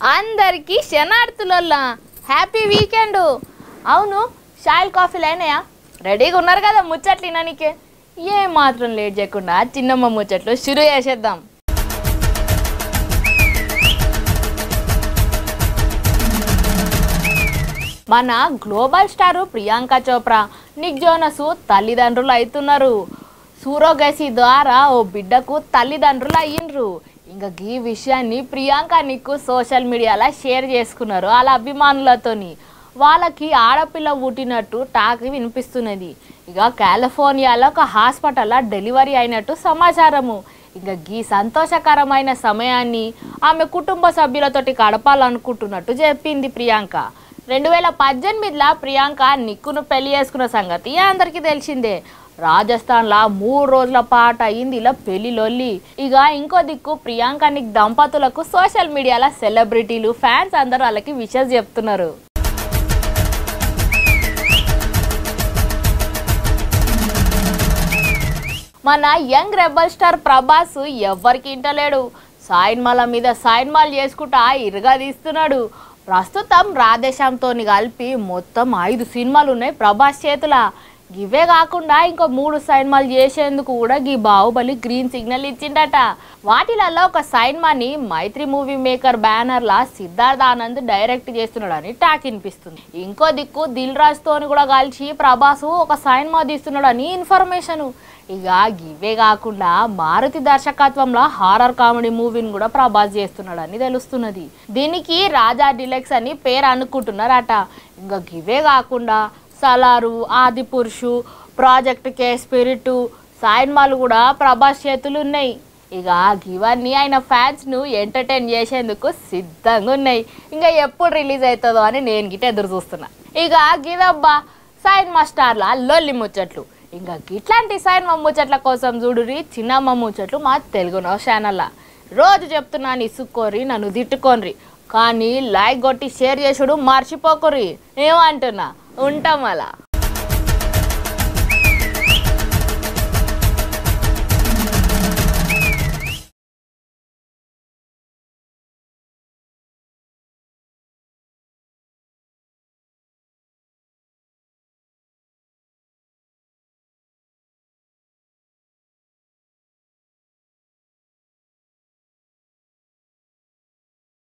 అందరికీ శనార్థులల్లా happy weekend అవును షాయిల్ కాఫీలు అయినాయా రెడీగా ఉన్నారు కదా ముచ్చట్లు విననీకే ఏ మాత్రం లేట్ చేయకుండా చిన్నమ్మ ముచ్చట్లు షురు చేసేద్దాం మన global star Priyanka Chopra Nick Jonas తల్లిదండ్రులు అవుతున్నారు సూరోగసి ద్వారా ఓ బిడ్డకు తల్లిదండ్రులు అయ్యిండ్రు ఇంకా ఈ విషయాన్ని ప్రియాంక నిక్కు సోషల్ మీడియాలో షేర్ చేసుకున్నారు వాళ్ళ అభిమానులతోని వాళ్ళకి ఆడపిల్ల పుట్టినట్టు టాక్ వినిపిస్తున్నది ఇక కాలిఫోర్నియాలో ఒక హాస్పిటల్లో డెలివరీ అయినట్టు సమాచారము ఇంకా ఈ సంతోషకరమైన సమయాన్ని ఆమె కుటుంబ సభ్యులతోటి గడపాలనుకుంటున్నట్టు చెప్పింది ప్రియాంక రెండు వేల పద్దెనిమిదిలో ప్రియాంక నిక్కును పెళ్లి చేసుకున్న సంగతి అందరికీ తెలిసిందే రాజస్థాన్లో మూడు రోజుల పాటు అయింది ఇలా పెళ్లి లొల్లి ఇక ఇంకో దిక్కు ప్రియాంక నిక్ దంపతులకు సోషల్ మీడియాలో సెలబ్రిటీలు ఫ్యాన్స్ అందరూ వాళ్ళకి విషెస్ చెప్తున్నారు మన యంగ్ రెబల్ స్టార్ ప్రభాస్ ఎవ్వరికి ఇంటలేడు సాయిన్మాల మీద సాయిన్మాల్ చేసుకుంటా ఇరుగా తీస్తున్నాడు ప్రస్తుతం రాధేశ్యామ్తో కలిపి మొత్తం ఐదు సినిమాలు ఉన్నాయి ప్రభాస్ చేతుల ఇవే కాకుండా ఇంకో మూడు సైన్మాలు చేసేందుకు కూడా గీ బాహుబలి గ్రీన్ సిగ్నల్ ఇచ్చిండట వాటిలలో ఒక సైన్మాని మైత్రి మూవీ మేకర్ బ్యానర్లా సిద్ధార్థ ఆనంద్ డైరెక్ట్ చేస్తున్నాడని టాక్ వినిపిస్తుంది ఇంకో దిక్కు దిల్ రాజ్ తోని కూడా కలిసి ప్రభాస్ ఒక సైన్మా తీస్తున్నాడని ఇన్ఫర్మేషన్ ఇక ఇవే కాకుండా మారుతి దర్శకత్వంలో హారర్ కామెడీ మూవీని కూడా ప్రభాస్ చేస్తున్నాడని తెలుస్తున్నది దీనికి రాజా డిలెక్స్ అని పేరు అనుకుంటున్నారట ఇంకా ఇవే కాకుండా సలారు ఆది పురుషు ప్రాజెక్ట్ కే స్పిరిట్ సాయిన్మాలు కూడా ప్రభాస్ చేతులు ఉన్నాయి ఇక ఇవన్నీ ఆయన ఫ్యాన్స్ను ఎంటర్టైన్ చేసేందుకు సిద్ధంగా ఉన్నాయి ఇంకా ఎప్పుడు రిలీజ్ అవుతుందో అని నేను గిట్ట ఎదురు చూస్తున్నా ఇక గిదబ్బా సైన్మా స్టార్ల లొల్లి ముచ్చట్లు ఇంకా ఇట్లాంటి సైన్మా ముచ్చట్ల కోసం చూడురి చిన్నమ్మ ముచ్చట్లు మా తెలుగు నో ఛానల్లా రోజు చెప్తున్నాను ఇసుక్కోరి నన్ను తిట్టుకోన్రి కానీ లైక్ కొట్టి షేర్ చేసుడు మర్చిపోకురి ఏమంటున్నా ఉంటాం అలా